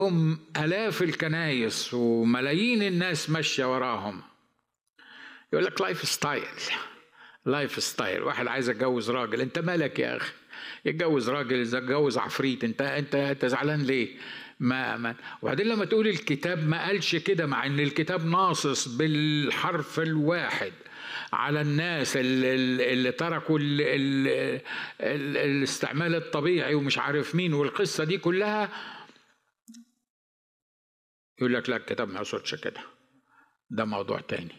هم آلاف الكنايس وملايين الناس ماشية وراهم يقول لك لايف ستايل لايف ستايل واحد عايز يتجوز راجل انت مالك يا اخي يتجوز راجل يتجوز عفريت انت انت انت زعلان ليه ما ما وبعدين لما تقول الكتاب ما قالش كده مع ان الكتاب ناصص بالحرف الواحد على الناس اللي, اللي تركوا ال ال ال الاستعمال الطبيعي ومش عارف مين والقصة دي كلها يقول لك لا الكتاب ما يقصدش كده ده موضوع تاني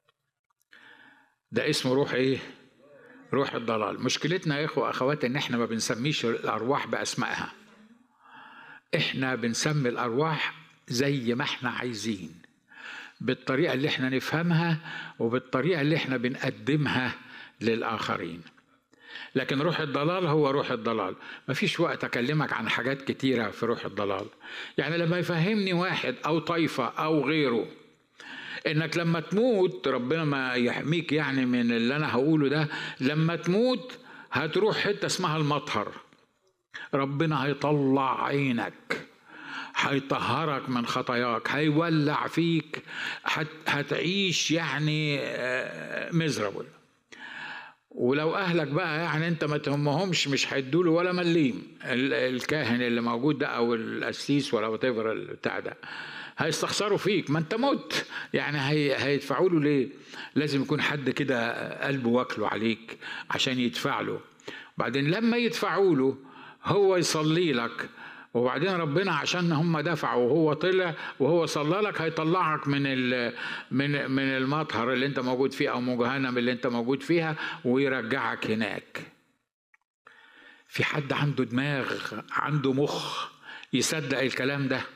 ده اسمه روح ايه روح الضلال مشكلتنا يا اخوة اخوات ان احنا ما بنسميش الارواح باسمائها احنا بنسمي الارواح زي ما احنا عايزين بالطريقة اللي احنا نفهمها وبالطريقة اللي احنا بنقدمها للآخرين لكن روح الضلال هو روح الضلال مفيش وقت أكلمك عن حاجات كتيرة في روح الضلال يعني لما يفهمني واحد أو طائفة أو غيره انك لما تموت ربنا ما يحميك يعني من اللي انا هقوله ده لما تموت هتروح حته اسمها المطهر ربنا هيطلع عينك هيطهرك من خطاياك هيولع فيك هت هتعيش يعني مزربل ولو اهلك بقى يعني انت ما تهمهمش مش هيدوله ولا مليم الكاهن اللي موجود ده او القسيس ولا وات بتاع ده هيستخسروا فيك ما انت مت يعني هي هيدفعوا له ليه لازم يكون حد كده قلبه واكله عليك عشان يدفع له بعدين لما يدفعوا له هو يصلي لك وبعدين ربنا عشان هم دفعوا وهو طلع وهو صلى لك هيطلعك من من من المطهر اللي انت موجود فيه او من جهنم اللي انت موجود فيها ويرجعك هناك. في حد عنده دماغ عنده مخ يصدق الكلام ده؟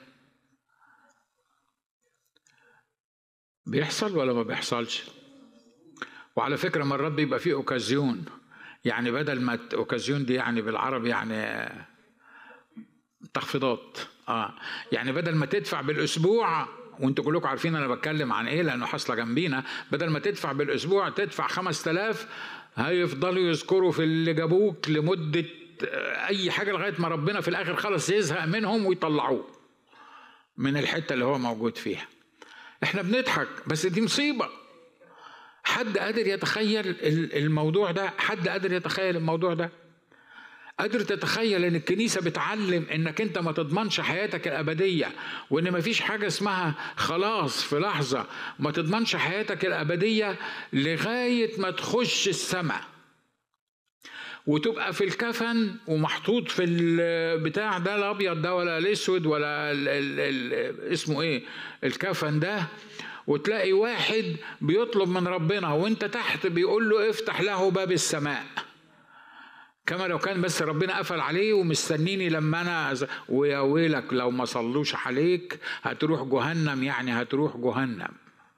بيحصل ولا ما بيحصلش؟ وعلى فكره مرات بيبقى فيه اوكازيون يعني بدل ما اوكازيون دي يعني بالعربي يعني تخفيضات اه يعني بدل ما تدفع بالاسبوع وانتوا كلكم عارفين انا بتكلم عن ايه لانه حاصله جنبينا بدل ما تدفع بالاسبوع تدفع 5000 هيفضلوا يذكروا في اللي جابوك لمده اي حاجه لغايه ما ربنا في الاخر خلص يزهق منهم ويطلعوه من الحته اللي هو موجود فيها احنا بنضحك بس دي مصيبه حد قادر يتخيل الموضوع ده حد قادر يتخيل الموضوع ده قادر تتخيل ان الكنيسه بتعلم انك انت ما تضمنش حياتك الابديه وان ما فيش حاجه اسمها خلاص في لحظه ما تضمنش حياتك الابديه لغايه ما تخش السماء وتبقى في الكفن ومحطوط في البتاع ده الابيض ده ولا الاسود ولا ال ال ال اسمه ايه الكفن ده وتلاقي واحد بيطلب من ربنا وانت تحت بيقول له افتح له باب السماء كما لو كان بس ربنا قفل عليه ومستنيني لما انا ويا ويلك لو ما صلوش عليك هتروح جهنم يعني هتروح جهنم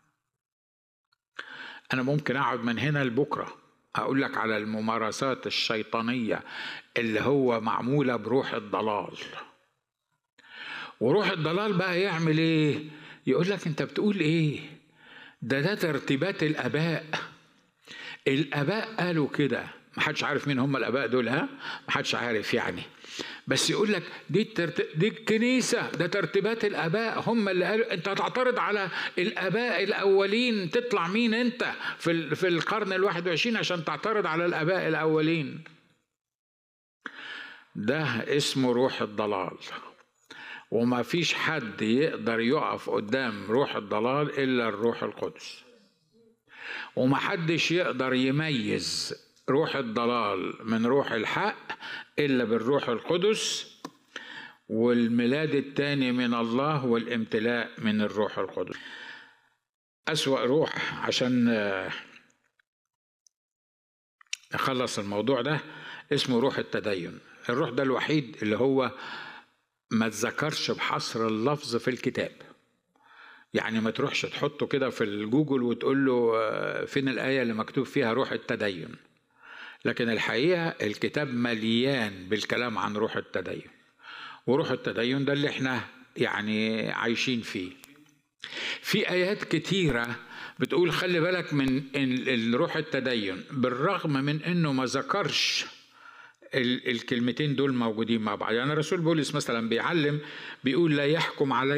انا ممكن اقعد من هنا لبكره اقول لك على الممارسات الشيطانيه اللي هو معموله بروح الضلال وروح الضلال بقى يعمل ايه يقول لك انت بتقول ايه ده ده ترتيبات الاباء الاباء قالوا كده ما حدش عارف مين هم الاباء دول ها ما حدش عارف يعني بس يقول لك دي الترت... دي الكنيسه ده ترتيبات الاباء هم اللي قالوا انت هتعترض على الاباء الاولين تطلع مين انت في ال... في القرن ال21 عشان تعترض على الاباء الاولين ده اسمه روح الضلال وما فيش حد يقدر يقف قدام روح الضلال الا الروح القدس وما حدش يقدر يميز روح الضلال من روح الحق الا بالروح القدس والميلاد الثاني من الله والامتلاء من الروح القدس اسوا روح عشان نخلص الموضوع ده اسمه روح التدين الروح ده الوحيد اللي هو ما تذكرش بحصر اللفظ في الكتاب يعني ما تروحش تحطه كده في الجوجل وتقول له فين الآية اللي مكتوب فيها روح التدين لكن الحقيقة الكتاب مليان بالكلام عن روح التدين وروح التدين ده اللي احنا يعني عايشين فيه في آيات كتيرة بتقول خلي بالك من الروح التدين بالرغم من انه ما ذكرش ال- الكلمتين دول موجودين مع بعض يعني الرسول بولس مثلا بيعلم بيقول لا يحكم علي